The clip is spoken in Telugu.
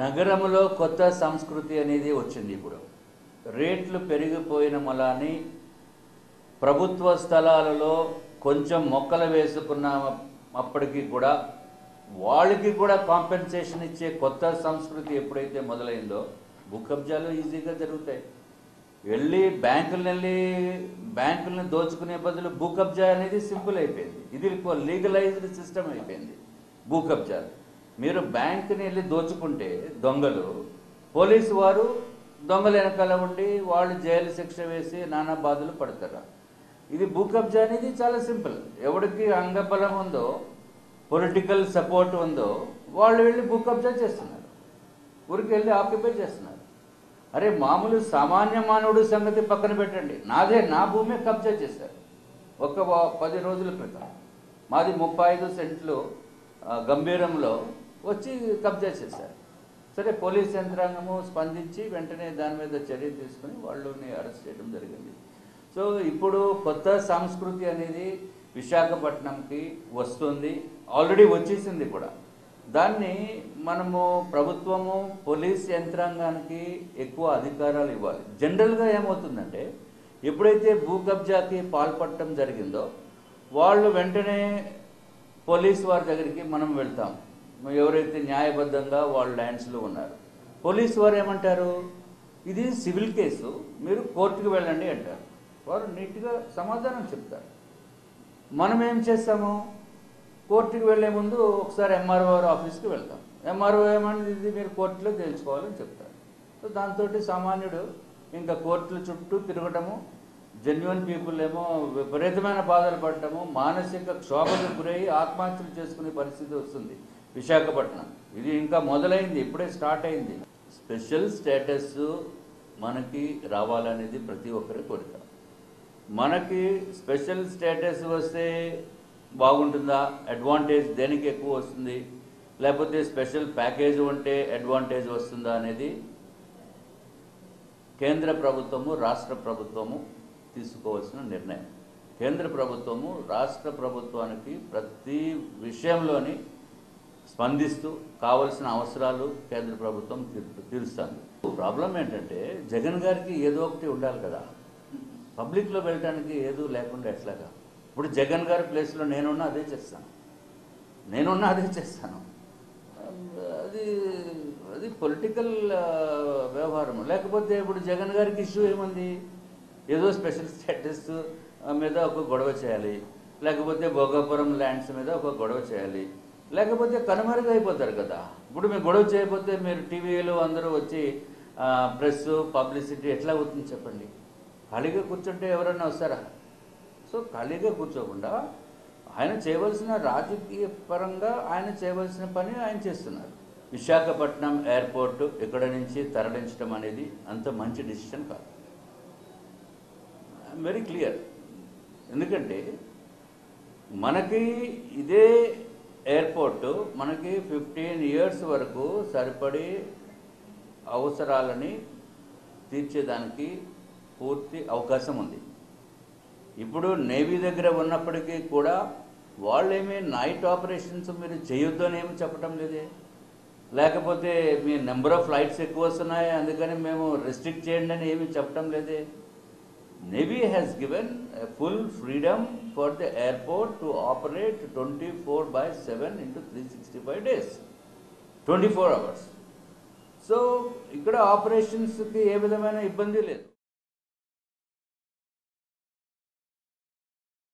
నగరంలో కొత్త సంస్కృతి అనేది వచ్చింది ఇప్పుడు రేట్లు పెరిగిపోయిన మలాని ప్రభుత్వ స్థలాలలో కొంచెం మొక్కలు వేసుకున్న అప్పటికి కూడా వాళ్ళకి కూడా కాంపెన్సేషన్ ఇచ్చే కొత్త సంస్కృతి ఎప్పుడైతే మొదలైందో భూ కబ్జాలు ఈజీగా జరుగుతాయి వెళ్ళి బ్యాంకులను వెళ్ళి బ్యాంకులను దోచుకునే బదులు భూ కబ్జా అనేది సింపుల్ అయిపోయింది ఇది లీగలైజ్డ్ సిస్టమ్ అయిపోయింది భూ కబ్జాలు మీరు బ్యాంకుని వెళ్ళి దోచుకుంటే దొంగలు పోలీసు వారు దొంగల వెనకాల ఉండి వాళ్ళు జైలు శిక్ష వేసి నానా బాధలు పడతారు ఇది భూ కబ్జా అనేది చాలా సింపుల్ ఎవరికి అంగబలం ఉందో పొలిటికల్ సపోర్ట్ ఉందో వాళ్ళు వెళ్ళి భూ కబ్జా చేస్తున్నారు ఊరికి వెళ్ళి ఆక్యుపై చేస్తున్నారు అరే మామూలు సామాన్య మానవుడి సంగతి పక్కన పెట్టండి నాదే నా భూమి కబ్జా చేశారు ఒక వా- పది రోజుల క్రితం మాది ముప్పై ఐదు సెంట్లు ఆ, గంభీరంలో వచ్చి కబ్జా చేశారు సరే పోలీస్ యంత్రాంగము స్పందించి వెంటనే దాని మీద చర్య తీసుకుని వాళ్ళని అరెస్ట్ చేయడం జరిగింది సో ఇప్పుడు కొత్త సంస్కృతి అనేది విశాఖపట్నంకి వస్తుంది ఆల్రెడీ వచ్చేసింది కూడా దాన్ని మనము ప్రభుత్వము పోలీస్ యంత్రాంగానికి ఎక్కువ అధికారాలు ఇవ్వాలి జనరల్గా ఏమవుతుందంటే ఎప్పుడైతే భూ కబ్జాకి పాల్పడటం జరిగిందో వాళ్ళు వెంటనే పోలీస్ వారి దగ్గరికి మనం వెళ్తాం ఎవరైతే న్యాయబద్ధంగా వాళ్ళ ల్యాండ్స్లో ఉన్నారు పోలీస్ వారు ఏమంటారు ఇది సివిల్ కేసు మీరు కోర్టుకు వెళ్ళండి అంటారు వారు నీట్గా సమాధానం చెప్తారు మనం ఏం చేస్తాము కోర్టుకి వెళ్ళే ముందు ఒకసారి ఎంఆర్ఓ ఆఫీస్కి వెళ్తాం ఎంఆర్ఓ ఏమని ఇది మీరు కోర్టులో తేల్చుకోవాలని చెప్తారు సో దాంతో సామాన్యుడు ఇంకా కోర్టుల చుట్టూ తిరగటము జెన్యున్ పీపుల్ ఏమో విపరీతమైన బాధలు పడటము మానసిక క్షోభకు గురై ఆత్మహత్యలు చేసుకునే పరిస్థితి వస్తుంది విశాఖపట్నం ఇది ఇంకా మొదలైంది ఇప్పుడే స్టార్ట్ అయింది స్పెషల్ స్టేటస్ మనకి రావాలనేది ప్రతి ఒక్కరి కోరిక మనకి స్పెషల్ స్టేటస్ వస్తే బాగుంటుందా అడ్వాంటేజ్ దేనికి ఎక్కువ వస్తుంది లేకపోతే స్పెషల్ ప్యాకేజ్ ఉంటే అడ్వాంటేజ్ వస్తుందా అనేది కేంద్ర ప్రభుత్వము రాష్ట్ర ప్రభుత్వము తీసుకోవాల్సిన నిర్ణయం కేంద్ర ప్రభుత్వము రాష్ట్ర ప్రభుత్వానికి ప్రతి విషయంలోని స్పందిస్తూ కావలసిన అవసరాలు కేంద్ర ప్రభుత్వం తీర్- తీరుస్తుంది ప్రాబ్లం ఏంటంటే జగన్ గారికి ఏదో ఒకటి ఉండాలి కదా పబ్లిక్లో వెళ్ళటానికి ఏదో లేకుండా ఎట్లాగా ఇప్పుడు జగన్ గారి ప్లేస్లో నేనున్నా అదే చేస్తాను నేనున్నా అదే చేస్తాను అది అది పొలిటికల్ వ్యవహారం లేకపోతే ఇప్పుడు జగన్ గారికి ఇష్యూ ఏముంది ఏదో స్పెషల్ స్టేటస్ మీద ఒక గొడవ చేయాలి లేకపోతే భోగాపురం ల్యాండ్స్ మీద ఒక గొడవ చేయాలి లేకపోతే కనుమరుగు అయిపోతారు కదా ఇప్పుడు మీరు గొడవ చేయకపోతే మీరు టీవీలో అందరూ వచ్చి ప్రెస్ పబ్లిసిటీ ఎట్లా అవుతుంది చెప్పండి ఖాళీగా కూర్చుంటే ఎవరైనా వస్తారా సో ఖాళీగా కూర్చోకుండా ఆయన చేయవలసిన రాజకీయ పరంగా ఆయన చేయవలసిన పని ఆయన చేస్తున్నారు విశాఖపట్నం ఎయిర్పోర్ట్ ఇక్కడ నుంచి తరలించడం అనేది అంత మంచి డిసిషన్ కాదు వెరీ క్లియర్ ఎందుకంటే మనకి ఇదే ఎయిర్పోర్ట్ మనకి ఫిఫ్టీన్ ఇయర్స్ వరకు సరిపడి అవసరాలని తీర్చేదానికి పూర్తి అవకాశం ఉంది ఇప్పుడు నేవీ దగ్గర ఉన్నప్పటికీ కూడా వాళ్ళేమీ నైట్ ఆపరేషన్స్ మీరు చేయొద్దు అని ఏమి చెప్పటం లేదే లేకపోతే మీ నెంబర్ ఆఫ్ ఫ్లైట్స్ ఎక్కువ వస్తున్నాయి అందుకని మేము రెస్ట్రిక్ట్ చేయండి అని ఏమి చెప్పటం లేదే navy has given full freedom for the airport to operate twenty four by seven into three sixty five days twenty four hours so ఇక్కడ ఆపరేషన్స్కి ఏ విధమైన ఇబ్బంది లేదు